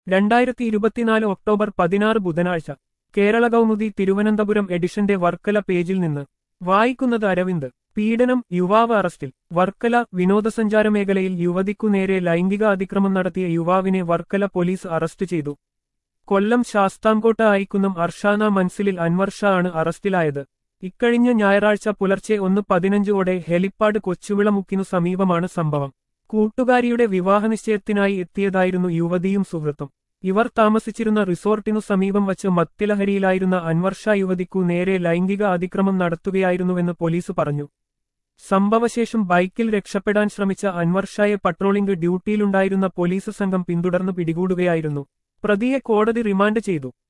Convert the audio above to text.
രണ്ടായിരത്തി ഇരുപത്തിനാല് ഒക്ടോബർ പതിനാറ് ബുധനാഴ്ച കേരള കൗമുദി തിരുവനന്തപുരം എഡിഷന്റെ വർക്കല പേജിൽ നിന്ന് വായിക്കുന്നത് അരവിന്ദ് പീഡനം യുവാവ് അറസ്റ്റിൽ വർക്കല വിനോദസഞ്ചാര മേഖലയിൽ യുവതിക്കു നേരെ ലൈംഗിക അതിക്രമം നടത്തിയ യുവാവിനെ വർക്കല പോലീസ് അറസ്റ്റ് ചെയ്തു കൊല്ലം ശാസ്താംകോട്ട അയക്കുന്നം അർഷാന മൻസിലിൽ അൻവർ ഷാ ആണ് അറസ്റ്റിലായത് ഇക്കഴിഞ്ഞ ഞായറാഴ്ച പുലർച്ചെ ഒന്ന് പതിനഞ്ചോടെ ഹെലിപ്പാഡ് കൊച്ചുവിളമുക്കിനു സമീപമാണ് സംഭവം കൂട്ടുകാരിയുടെ വിവാഹനിശ്ചയത്തിനായി എത്തിയതായിരുന്നു യുവതിയും സുഹൃത്തും ഇവർ താമസിച്ചിരുന്ന റിസോർട്ടിനു സമീപം വച്ച് മദ്യലഹരിയിലായിരുന്ന അൻവർ ഷാ യുവതിക്കു നേരെ ലൈംഗിക അതിക്രമം നടത്തുകയായിരുന്നുവെന്ന് പോലീസ് പറഞ്ഞു സംഭവശേഷം ബൈക്കിൽ രക്ഷപ്പെടാൻ ശ്രമിച്ച അൻവർ ഷായെ പട്രോളിംഗ് ഡ്യൂട്ടിയിലുണ്ടായിരുന്ന പോലീസ് സംഘം പിന്തുടർന്ന് പിടികൂടുകയായിരുന്നു പ്രതിയെ കോടതി റിമാൻഡ് ചെയ്തു